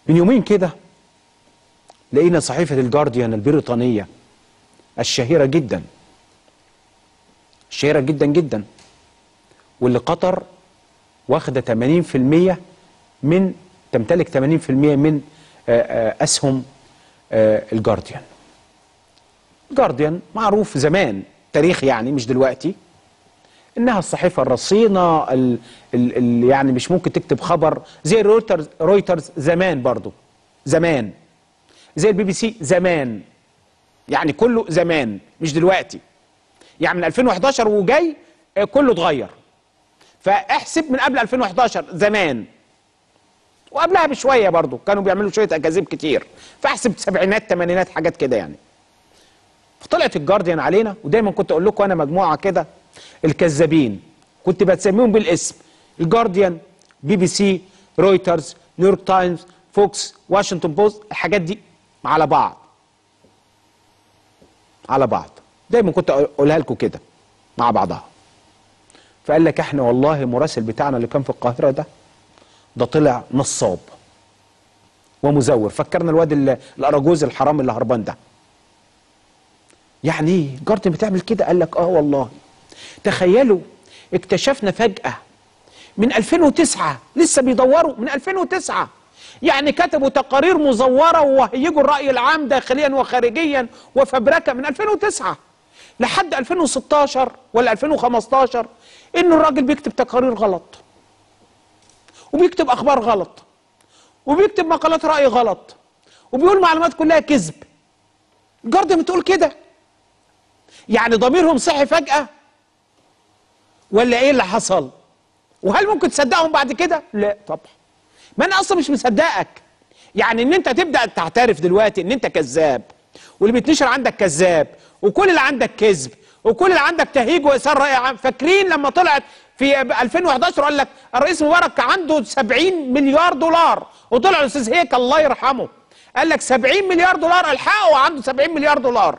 من يومين كده لقينا صحيفة الجارديان البريطانية الشهيرة جدا الشهيرة جدا جدا واللي قطر واخدة 80% من تمتلك 80% من آه، آه، أسهم آه، الجارديان الجارديان معروف زمان تاريخ يعني مش دلوقتي انها الصحيفه الرصينه اللي يعني مش ممكن تكتب خبر زي رويترز رويترز زمان برضو زمان زي البي بي سي زمان يعني كله زمان مش دلوقتي يعني من 2011 وجاي آه، كله اتغير فاحسب من قبل 2011 زمان وقبلها بشويه برضو كانوا بيعملوا شويه اكاذيب كتير فاحسب سبعينات ثمانينات حاجات كده يعني فطلعت الجارديان علينا ودايما كنت اقول لكم انا مجموعه كده الكذابين كنت بتسميهم بالاسم الجارديان بي بي سي رويترز نيويورك تايمز فوكس واشنطن بوست الحاجات دي على بعض على بعض دايما كنت اقولها لكم كده مع بعضها فقال لك احنا والله المراسل بتاعنا اللي كان في القاهره ده ده طلع نصاب ومزور فكرنا الواد ال- الاراجوز الحرام اللي هربان ده يعني ايه جارتن بتعمل كده قال لك اه والله تخيلوا اكتشفنا فجأة من 2009 لسه بيدوروا من 2009 يعني كتبوا تقارير مزورة وهيجوا الرأي العام داخليا وخارجيا وفبركة من 2009 لحد 2016 ولا 2015 ان الراجل بيكتب تقارير غلط وبيكتب اخبار غلط وبيكتب مقالات رأي غلط وبيقول معلومات كلها كذب جاردن بتقول كده يعني ضميرهم صحي فجأة ولا ايه اللي حصل وهل ممكن تصدقهم بعد كده لا طبعا ما انا اصلا مش مصدقك يعني ان انت تبدا تعترف دلوقتي ان انت كذاب واللي بيتنشر عندك كذاب وكل اللي عندك كذب وكل اللي عندك تهيج واثار راي عام فاكرين لما طلعت في 2011 قال لك الرئيس مبارك عنده 70 مليار دولار وطلع الاستاذ هيك الله يرحمه قال لك 70 مليار دولار الحقه وعنده 70 مليار دولار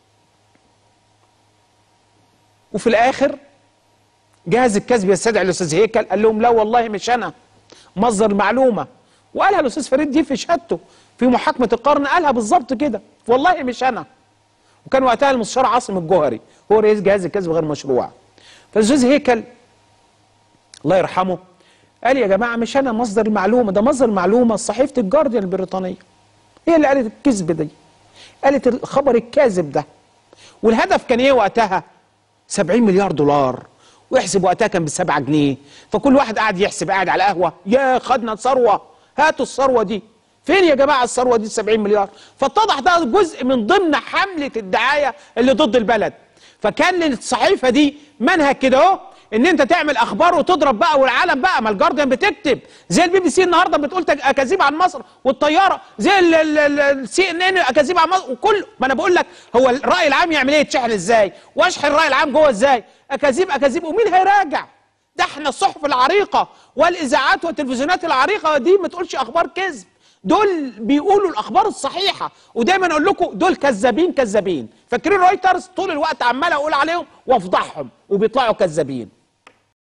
وفي الاخر جهاز الكذب يستدعي الاستاذ هيكل قال لهم لا والله مش انا مصدر المعلومه وقالها الاستاذ فريد دي في شهادته في محاكمه القرن قالها بالظبط كده والله مش انا وكان وقتها المستشار عاصم الجوهري هو رئيس جهاز الكذب غير مشروع فالاستاذ هيكل الله يرحمه قال يا جماعه مش انا مصدر المعلومه ده مصدر المعلومه صحيفه الجارديان البريطانيه هي اللي قالت الكذب دي قالت الخبر الكاذب ده والهدف كان ايه وقتها 70 مليار دولار ويحسب وقتها كان بسبعة جنيه فكل واحد قاعد يحسب قاعد على قهوة يا خدنا ثروة هاتوا الثروة دي فين يا جماعة الثروة دي 70 مليار فاتضح ده جزء من ضمن حملة الدعاية اللي ضد البلد فكان للصحيفة دي منهج كده اهو ان انت تعمل اخبار وتضرب بقى والعالم بقى ما الجارديان بتكتب زي البي بي سي النهارده بتقول تج- اكاذيب عن مصر والطياره زي السي ان ان اكاذيب عن مصر وكل ما انا بقول لك هو الراي العام يعمل ايه يتشحن ازاي واشحن الراي العام جوه ازاي اكاذيب اكاذيب ومين هيراجع ده احنا الصحف العريقه والاذاعات والتلفزيونات العريقه دي ما تقولش اخبار كذب دول بيقولوا الاخبار الصحيحه ودايما اقول لكم دول كذابين كذابين فاكرين رويترز طول الوقت عمال اقول عليهم وافضحهم وبيطلعوا كذابين